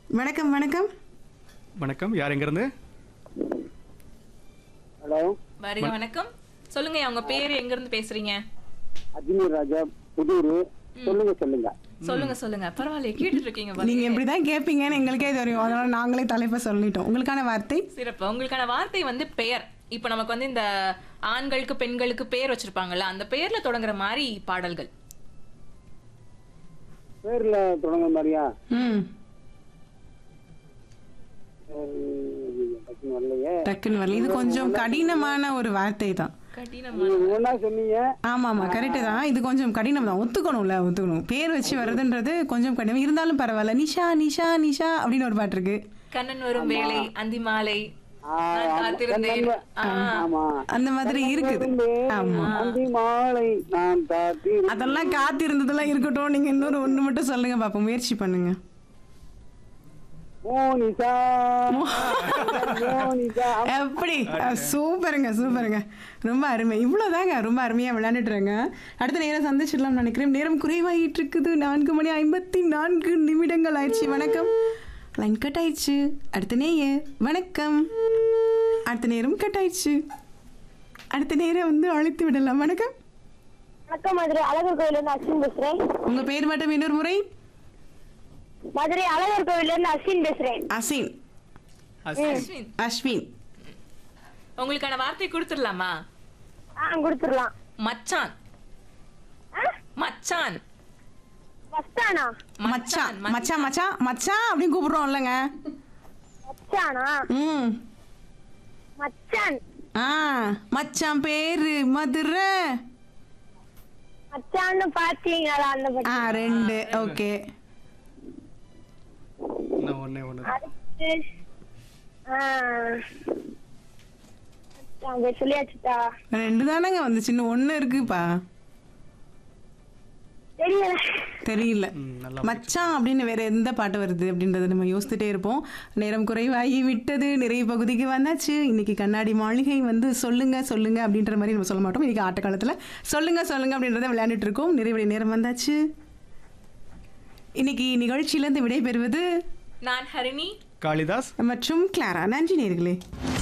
வணக்கம் வணக்கம் வணக்கம் யார் எங்கேருந்து ஹலோ வருக வணக்கம் சொல்லுங்க உங்க பேரு எங்க இருந்து பேசுறீங்க அஜ்மீர் ராஜா புதூர் சொல்லுங்க சொல்லுங்க சொல்லுங்க சொல்லுங்க பரவாயில்ல கேட்டுட்டு இருக்கீங்க பாருங்க. நீங்க இப்படிதான் கேட்பீங்கன்னு எங்களுக்கே தெரியும் அதனால நாங்களே தலைப்பை சொல்லிட்டோம் உங்களுக்கான வார்த்தை சிறப்பு உங்களுக்கான வார்த்தை வந்து பெயர் இப்ப நமக்கு வந்து இந்த ஆண்களுக்கு பெண்களுக்கு பெயர் வச்சிருப்பாங்கல்ல அந்த பெயர்ல தொடங்குற மாதிரி பாடல்கள் பேர்ல தொடங்க மாதிரியா ம் அஹ், டக்குனு வரலையே டக்குன்னு வரல இது கொஞ்சம் கடினமான ஒரு வார்த்தை தான் கடினமா நீங்க ஒன்னா சொன்னீங்க ஆமா ஆமா கரெக்டு தான் இது கொஞ்சம் கடினம் தான் ஒத்துக்கணும்ல ஒத்துக்கணும் பேர் வச்சு வர்றதுன்றது கொஞ்சம் கடினம் இருந்தாலும் பரவாயில்ல நிஷா நிஷா நிஷா அப்படின்னு ஒரு பாட்டு இருக்கு கண்ணன் வரும் வேலை அந்தி மாலை ஆ, நான் ஆமா. காத்திருந்தேன் ஆ, ஆமா அந்த மாதிரி இருக்குது ஆமா அந்தி மாலை நான் காத்தி அதெல்லாம் காத்திருந்ததெல்லாம் இருக்கட்டும் நீங்க இன்னொரு ஒண்ணு மட்டும் சொல்லுங்க பாப்போம் முயற்சி பண்ணுங்க மோனிசா மோனிசா எப்படி அஹ், சூப்பருங்க சூப்பருங்க ரொம்ப அருமை இவ்வளோதாங்க ரொம்ப அருமையாக விளையாண்டுட்டுருங்க அடுத்த நேரம் சந்திச்சிடலாம்னு நினைக்கிறேன் நேரம் குறைவாகிட்டு இருக்குது நான்கு மணி ஐம்பத்தி நான்கு நிமிடங்கள் ஆயிடுச்சு வணக்கம் லைன் கட் ஆயிடுச்சு அடுத்த நேயர் வணக்கம் அடுத்த நேரம் கட் ஆயிடுச்சு அடுத்த நேரம் வந்து அழைத்து விடலாம் வணக்கம் வணக்கம் மதுரை அழகர் கோயில இருந்து அஸ்வின் பேசுறேன் உங்க பேர் மட்டும் இன்னொரு முறை மதுரை அழகர் கோயில இருந்து அஸ்வின் பேசுறேன் அசின் அஸ்வின் அஸ்வின் உங்களுக்கான வார்த்தை கொடுத்துடலாமா ஆ கொடுத்துடலாம் மச்சான் மச்சான் மஸ்தானா மச்சான் மச்சான் மச்சான் மச்சான் அப்படின்னு கூப்பிடுறோம் இல்லைங்க மச்சானா ம் மச்சான் ஆ மச்சான் பேரு மதுரை மச்சான்னு பாத்தீங்களா அந்த ஆ படம் ரெண்டு ஓகே நான் ஒன்றே ஒன்று அடுத்து ஆ மச்சான் பேர் சொல்லியாச்சுட்டா ரெண்டு தானேங்க வந்துச்சு இன்னும் ஒன்று இருக்குப்பா தெரியல தெரியல நல்லா மச்சான் அப்படின்னு வேற எந்த பாட்டு வருது அப்படின்றத நம்ம யோசிச்சுட்டே இருப்போம் நேரம் குறைவாகி விட்டது நிறைய பகுதிக்கு வந்தாச்சு இன்னைக்கு கண்ணாடி மாளிகை வந்து சொல்லுங்க சொல்லுங்க அப்படின்ற மாதிரி நம்ம சொல்ல மாட்டோம் இன்னைக்கு ஆட்ட காலத்துல சொல்லுங்க சொல்லுங்க அப்படின்றத விளையாண்டுட்டு இருக்கோம் நிறைய நேரம் வந்தாச்சு இன்னைக்கு நிகழ்ச்சியிலேருந்து விடைபெறுவது நான் ஹரிணி காளிதாஸ் மற்றும் கிளாரா நன்றி நேர்களே